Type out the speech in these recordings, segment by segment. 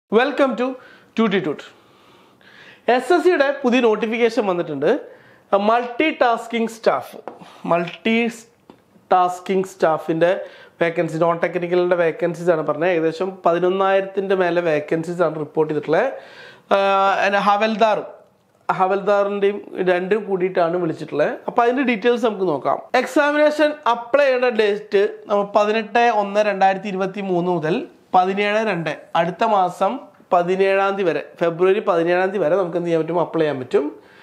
welcome to ട്യൂട്ടി ട്യൂട്ട് S S സിയുടെ പുതിയ നോട്ടിഫിക്കേഷൻ വന്നിട്ടുണ്ട് multi tasking staff multi tasking സ്റ്റാഫിൻ്റെ വേക്കൻസി നോൺ ടെക്നിക്കലിൻ്റെ വേക്കൻസീസ് ആണ് പറഞ്ഞത് ഏകദേശം പതിനൊന്നായിരത്തിൻ്റെ മേലെ വേക്കൻസീസ് ആണ് റിപ്പോർട്ട് ചെയ്തിട്ടുള്ളത് ആഹ് ഹവൽദാറും ഹവൽദാറിൻ്റെയും രണ്ടും കൂടിയിട്ടാണ് വിളിച്ചിട്ടുള്ളത് അപ്പോൾ അതിൻ്റെ ഡീറ്റെയിൽസ് നമുക്ക് നോക്കാം എക്സാമിനേഷൻ അപ്ലൈ ചെയ്യേണ്ട ഡേറ്റ് നമ്മൾ പതിനെട്ട് ഒന്ന് രണ്ടായിരത്തി ഇരുപത്തി മൂന്ന് മുതൽ പതിനേഴ് രണ്ട് അടുത്ത മാസം പതിനേഴാം തീയതി വരെ ഫെബ്രുവരി പതിനേഴാം തീയതി വരെ നമുക്ക് എന്ത് ചെയ്യാൻ പറ്റും അപ്ലൈ ചെയ്യാൻ പറ്റും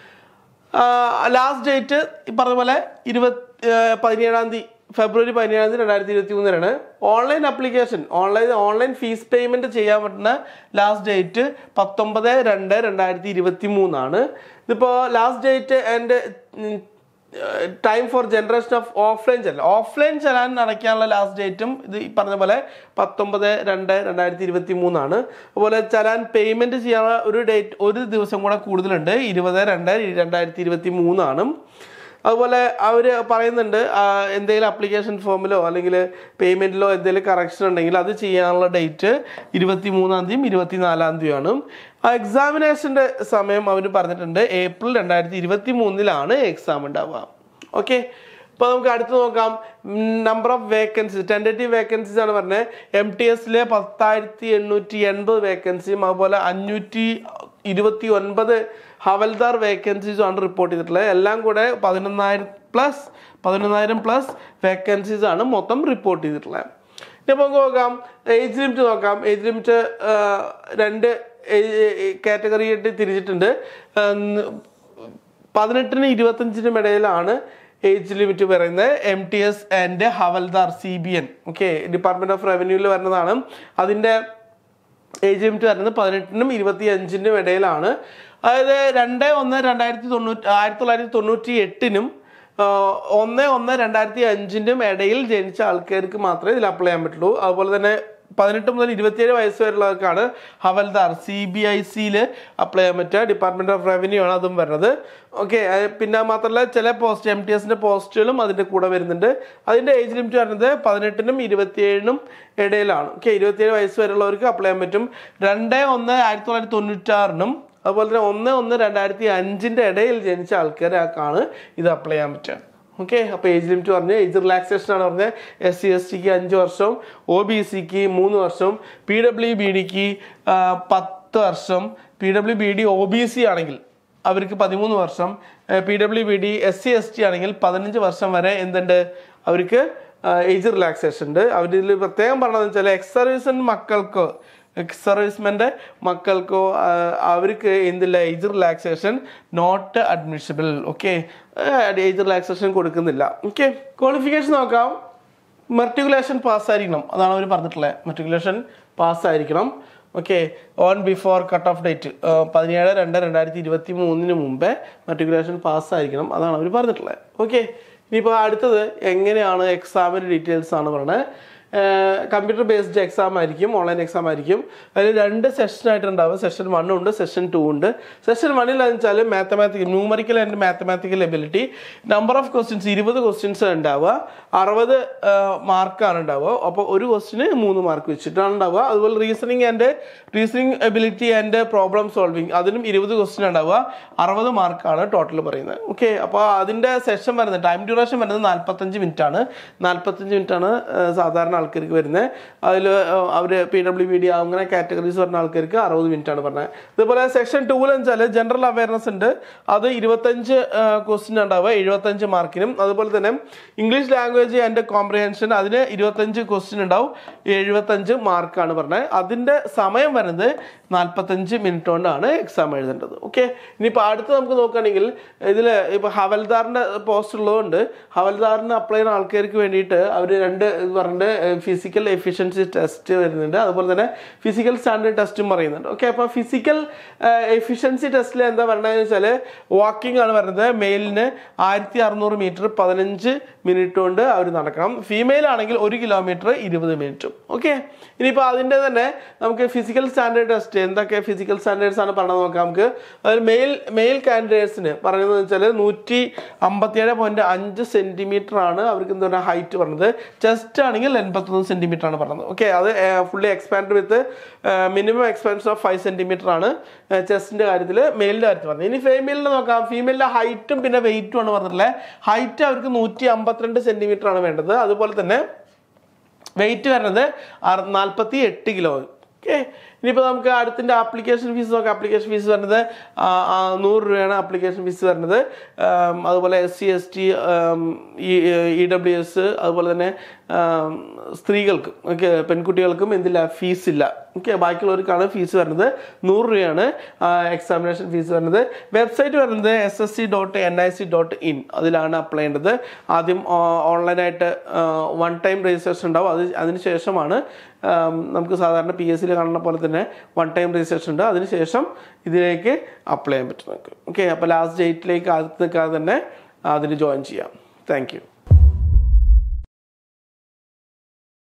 ലാസ്റ്റ് ഡേറ്റ് ഈ പറഞ്ഞ പോലെ ഇരുപത്തി പതിനേഴാം തീയതി ഫെബ്രുവരി പതിനേഴാം തീയതി രണ്ടായിരത്തി ഇരുപത്തി മൂന്നിനാണ് online application online online fees payment ചെയ്യാൻ പറ്റുന്ന ലാസ്റ്റ് ഡേറ്റ് പത്തൊമ്പത് രണ്ട് രണ്ടായിരത്തി ഇരുപത്തി മൂന്നാണ് ഇതിപ്പോൾ ലാസ്റ്റ് ഡേറ്റ് എൻ്റെ time for generation of offline challan offline challan അടയ്ക്കാനുള്ള ലാസ്റ്റ് ഡേറ്റും ഇത് ഈ പറഞ്ഞ പോലെ പത്തൊമ്പത് രണ്ട് രണ്ടായിരത്തി ഇരുപത്തി മൂന്നാണ് അതുപോലെ ചലാൻ പേയ്മെന്റ് ചെയ്യാനുള്ള ഒരു ഡേറ്റ് ഒരു ദിവസം കൂടെ കൂടുതലുണ്ട് ഇരുപത് രണ്ട് രണ്ടായിരത്തി ഇരുപത്തി മൂന്നാണ് അതുപോലെ അവർ പറയുന്നുണ്ട് ആ, എന്തെങ്കിലും അപ്ലിക്കേഷൻ ഫോമിലോ അല്ലെങ്കിൽ പേയ്മെൻറ്റിലോ എന്തെങ്കിലും കറക്ഷൻ ഉണ്ടെങ്കിൽ അത് ചെയ്യാനുള്ള ഡേറ്റ് ഇരുപത്തി മൂന്നാം തീയതിയും ഇരുപത്തി നാലാം തീയതിയാണ് ആ എക്സാമിനേഷൻ്റെ സമയം അവർ പറഞ്ഞിട്ടുണ്ട് ഏപ്രിൽ രണ്ടായിരത്തി ഇരുപത്തി മൂന്നിലാണ് എക്സാം ഉണ്ടാവുക ഓക്കെ ഇപ്പോൾ നമുക്ക് അടുത്ത് നോക്കാം number of vacancies tentative vacancies ആണ് പറഞ്ഞത് എം ടി എസിലെ പത്തായിരത്തി എണ്ണൂറ്റി എൺപത് വേക്കൻസിയും അതുപോലെ അഞ്ഞൂറ്റി ഇരുപത്തി ഒൻപത് ഹവൽദാർ വേക്കൻസീസും ആണ് റിപ്പോർട്ട് ചെയ്തിട്ടുള്ളത് എല്ലാം കൂടെ പതിനൊന്നായിരം പ്ലസ് പതിനൊന്നായിരം പ്ലസ് വേക്കൻസീസ് ആണ് മൊത്തം റിപ്പോർട്ട് ചെയ്തിട്ടുള്ളത് ഇനിയിപ്പോൾ നമുക്ക് നോക്കാം ഏജ് ലിമിറ്റ് നോക്കാം ഏജ് ലിമിറ്റ് രണ്ട് കാറ്റഗറി ആയിട്ട് തിരിച്ചിട്ടുണ്ട് പതിനെട്ടിനും ഇരുപത്തഞ്ചിനും ഇടയിലാണ് ഏജ് ലിമിറ്റ് പറയുന്നത് M T S and havaldar C B N okay department of റവന്യൂവിൽ വരുന്നതാണ് അതിൻ്റെ ഏജ് ലിമിറ്റ് വരുന്നത് പതിനെട്ടിനും ഇരുപത്തി അഞ്ചിനും ഇടയിലാണ് അതായത് രണ്ട് ഒന്ന് രണ്ടായിരത്തി തൊണ്ണൂറ്റി ആയിരത്തി തൊള്ളായിരത്തി തൊണ്ണൂറ്റി എട്ടിനും ഒന്ന് ഒന്ന് രണ്ടായിരത്തി അഞ്ചിനും ഇടയിൽ ജനിച്ച ആൾക്കാർക്ക് മാത്രമേ ഇതിൽ അപ്ലൈ ചെയ്യാൻ പറ്റുള്ളൂ അതുപോലെ തന്നെ പതിനെട്ട് മുതൽ ഇരുപത്തിയേഴ് വയസ്സ് വരെയുള്ളവർക്കാണ് ഹവൽദാർ സി ബി ഐ സിയിൽ അപ്ലൈ ചെയ്യാൻ പറ്റുക ഡിപ്പാർട്ട്മെന്റ് ഓഫ് റവന്യൂ ആണ് അതും വരുന്നത് ഓക്കെ പിന്നെ മാത്രമല്ല ചില പോസ്റ്റ് എം ടി എസിന്റെ പോസ്റ്റുകളും അതിന്റെ കൂടെ വരുന്നുണ്ട് അതിന്റെ ഏജ് ലിമിറ്റ് വരുന്നത് പതിനെട്ടിനും ഇരുപത്തിയേഴിനും ഇടയിലാണ് ഓക്കെ ഇരുപത്തിയേഴ് വയസ്സ് വരെയുള്ളവർക്ക് അപ്ലൈ ചെയ്യാൻ പറ്റും രണ്ട് ഒന്ന് ആയിരത്തി തൊള്ളായിരത്തി തൊണ്ണൂറ്റാറിനും അതുപോലെ തന്നെ ഒന്ന് ഒന്ന് രണ്ടായിരത്തി അഞ്ചിന്റെ ഇടയിൽ ജനിച്ച ആൾക്കാർക്കാണ് ഇത് അപ്ലൈ ചെയ്യാൻ പറ്റുക ഓക്കെ അപ്പോൾ ഏജ് ലിമിറ്റ് പറഞ്ഞ് ഏജ് റിലാക്സേഷൻ ആണ് പറഞ്ഞത് എസ് സി എസ് ടിക്ക് അഞ്ച് വർഷം ഒ ബി സിക്ക് മൂന്ന് വർഷം പി ഡബ്ല്യു ബി ഡിക്ക് പത്ത് വർഷം P W B D O B C ആണെങ്കിൽ അവർക്ക് പതിമൂന്ന് വർഷം P W B D S C S T ആണെങ്കിൽ പതിനഞ്ച് വർഷം വരെ എന്തുണ്ട് അവർക്ക് ഏജ് റിലാക്സേഷൻ ഉണ്ട് അവരിതിൽ പ്രത്യേകം പറഞ്ഞതെന്ന് വെച്ചാൽ എക്സ് സർവീസൻ മക്കൾക്ക് എക്സ് സർവീസ്മെൻ്റെ മക്കൾക്കോ ആ, അവർക്ക് എന്തില്ല age relaxation not admissible okay age relaxation കൊടുക്കുന്നില്ല ഓക്കെ ക്വാളിഫിക്കേഷൻ നോക്കാം മെർട്ടിക്കുലേഷൻ പാസ്സായിരിക്കണം അതാണ് അവർ പറഞ്ഞിട്ടുള്ളത് മെർട്ടിക്കുലേഷൻ പാസ്സായിരിക്കണം okay on before cut off date പതിനേഴ് രണ്ട് രണ്ടായിരത്തി ഇരുപത്തി മൂന്നിന് മുമ്പേ മെർട്ടിക്കുലേഷൻ പാസ്സായിരിക്കണം അതാണ് അവർ പറഞ്ഞിട്ടുള്ളത് ഓക്കെ ഇനിയിപ്പോൾ അടുത്തത് എങ്ങനെയാണ് എക്സാമിൻ്റെ ഡീറ്റെയിൽസ് ആണ് പറയുന്നത് കമ്പ്യൂട്ടർ ബേസ്ഡ് എക്സാം ആയിരിക്കും ഓൺലൈൻ എക്സാം ആയിരിക്കും അതിൽ രണ്ട് സെഷൻ ആയിട്ടുണ്ടാവും സെഷൻ വൺ ഉണ്ട് സെഷൻ ടു ഉണ്ട് സെഷൻ വണ്ണിൽ വെച്ചാൽ mathematical numerical and mathematical ability number of questions ഇരുപത് ക്വസ്റ്റ്യൻസ് ഉണ്ടാവുക അറുപത് മാർക്കാണ് ഉണ്ടാവുക അപ്പോൾ ഒരു ക്വസ്റ്റിന് മൂന്ന് മാർക്ക് വെച്ചിട്ടാണ് ഉണ്ടാവുക അതുപോലെ reasoning and reasoning ability and problem solving അതിനും ഇരുപത് ക്വസ്റ്റ്യൻ ഉണ്ടാവുക അറുപത് മാർക്കാണ് ടോട്ടൽ പറയുന്നത് ഓക്കെ അപ്പോൾ അതിൻ്റെ സെഷൻ വരുന്നത് ടൈം ഡ്യൂറേഷൻ വരുന്നത് നാൽപ്പത്തഞ്ച് മിനിറ്റ് ആണ് നാൽപ്പത്തഞ്ച് മിനിറ്റ് ആണ് ഏഹ്, സാധാരണ ആൾക്കാർക്ക് വരുന്നത് അതിൽ അവർ പി ഡബ്ല്യു ബി ഡി അങ്ങനെ കാറ്റഗറീസ് പറഞ്ഞ ആൾക്കാർക്ക് അറുപത് മിനിറ്റ് ആണ് പറഞ്ഞത് ഇതുപോലെ സെക്ഷൻ ടൂവിൽ വെച്ചാൽ ജനറൽ അവയർനെസ് ഉണ്ട് അത് ഇരുപത്തഞ്ച് ക്വസ്റ്റ്യൻ ഉണ്ടാവുക എഴുപത്തഞ്ച് മാർക്കിനും അതുപോലെ തന്നെ ഇംഗ്ലീഷ് ലാംഗ്വേജ് ആൻഡ് കോംപ്രിഹെൻഷൻ അതിന് ഇരുപത്തഞ്ച് ക്വസ്റ്റ്യൻ ഉണ്ടാവും എഴുപത്തഞ്ച് മാർക്കാണ് പറഞ്ഞത് അതിൻ്റെ സമയം വരുന്നത് നാൽപ്പത്തഞ്ച് മിനിറ്റ് കൊണ്ടാണ് എക്സാം എഴുതേണ്ടത് ഓക്കെ ഇനിയിപ്പോൾ അടുത്ത് നമുക്ക് നോക്കുകയാണെങ്കിൽ ഇതിൽ ഇപ്പോൾ ഹവൽദാറിൻ്റെ പോസ്റ്റ് ഉള്ളതുകൊണ്ട് ഹവൽദാറിന് അപ്ലൈ ചെയ്യുന്ന ആൾക്കാർക്ക് വേണ്ടിയിട്ട് അവർ രണ്ട് ഇത് പറഞ്ഞിട്ട് ഫിസിക്കൽ എഫിഷ്യൻസി ടെസ്റ്റ് വരുന്നുണ്ട് അതുപോലെ തന്നെ ഫിസിക്കൽ സ്റ്റാൻഡേർഡ് ടെസ്റ്റും പറയുന്നുണ്ട് ഓക്കെ അപ്പോൾ ഫിസിക്കൽ എഫിഷ്യൻസി ടെസ്റ്റിൽ എന്താ പറയുന്നത് വെച്ചാൽ വാക്കിംഗ് ആണ് പറയുന്നത് മെയിലിന് ആയിരത്തി അറുന്നൂറ് മീറ്റർ പതിനഞ്ച് മിനിറ്റ് കൊണ്ട് അവർ നടക്കണം ഫീമെയിൽ ആണെങ്കിൽ ഒരു കിലോമീറ്റർ ഇരുപത് മിനിറ്റും ഓക്കെ ഇനിയിപ്പോൾ അതിൻ്റെ തന്നെ നമുക്ക് ഫിസിക്കൽ സ്റ്റാൻഡേർഡ് ടെസ്റ്റ് എന്തൊക്കെ ഫിസിക്കൽ സ്റ്റാൻഡേർഡ്സ് ആണ് പറഞ്ഞത് നോക്കാം നമുക്ക് അതായത് മെയിൽ മെയിൽ കാൻഡിഡേറ്റ്സിന് പറയുന്നത് വെച്ചാൽ നൂറ്റി അമ്പത്തിയേഴ് പോയിന്റ് അഞ്ച് സെന്റിമീറ്റർ ആണ് അവർക്ക് എന്താ പറയുക ഹൈറ്റ് പറഞ്ഞത് ചെസ്റ്റ് ആണെങ്കിൽ എൺപത്തൊന്ന് സെന്റിമീറ്റർ ആണ് പറഞ്ഞത് ഓക്കെ അത് fully expand with minimum expansion of five centimetre ആണ് ചെസ്റ്റിന്റെ കാര്യത്തിൽ മെയിലിന്റെ കാര്യത്തിൽ പറഞ്ഞത് ഇനി ഫീമെയിലിനെ നോക്കാം ഫീമെയിലിന്റെ ഹൈറ്റും പിന്നെ വെയിറ്റും ആണ് പറഞ്ഞിട്ടുള്ളത് ഹൈറ്റ് അവർക്ക് നൂറ്റി അമ്പത്തിരണ്ട് സെന്റിമീറ്റർ ആണ് വേണ്ടത് അതുപോലെ തന്നെ വെയിറ്റ് വരുന്നത് നാൽപ്പത്തി എട്ട് കിലോ ഓക്കെ ഇനിയിപ്പോൾ നമുക്ക് അടുത്തിൻ്റെ ആപ്ലിക്കേഷൻ ഫീസ് നോക്കാം ആപ്ലിക്കേഷൻ ഫീസ് വരുന്നത് ആ, ആ, നൂറ് രൂപയാണ് ആപ്ലിക്കേഷൻ ഫീസ് വരുന്നത് ആം, അതുപോലെ S C S T E W S അതുപോലെ തന്നെ ആം, സ്ത്രീകൾക്കും ഓക്കെ പെൺകുട്ടികൾക്കും എന്തില്ല ഫീസ് ഇല്ല ഓക്കെ ബാക്കിയുള്ളവർക്കാണ് ഫീസ് വരുന്നത് നൂറ് രൂപയാണ് എക്സാമിനേഷൻ ഫീസ് വരുന്നത് വെബ്സൈറ്റ് വരുന്നത് S S C dot N I C dot in അതിലാണ് അപ്ലൈ ചെയ്യേണ്ടത് ആദ്യം ഓൺലൈനായിട്ട് വൺ ടൈം രജിസ്ട്രേഷൻ ഉണ്ടാവും അത് അതിന് ശേഷമാണ് ആം, നമുക്ക് സാധാരണ പി എസ് സിയിൽ കാണുന്ന പോലെ തന്നെ വൺ ടൈം രജിസ്ട്രേഷൻ ഉണ്ട് അതിനുശേഷം ഇതിലേക്ക് അപ്ലൈ ചെയ്യാൻ പറ്റും നമുക്ക് ഓക്കെ അപ്പോൾ ലാസ്റ്റ് ഡേറ്റിലേക്ക് ആദ്യത്തെ തന്നെ അതിന് ജോയിൻ ചെയ്യാം താങ്ക് യു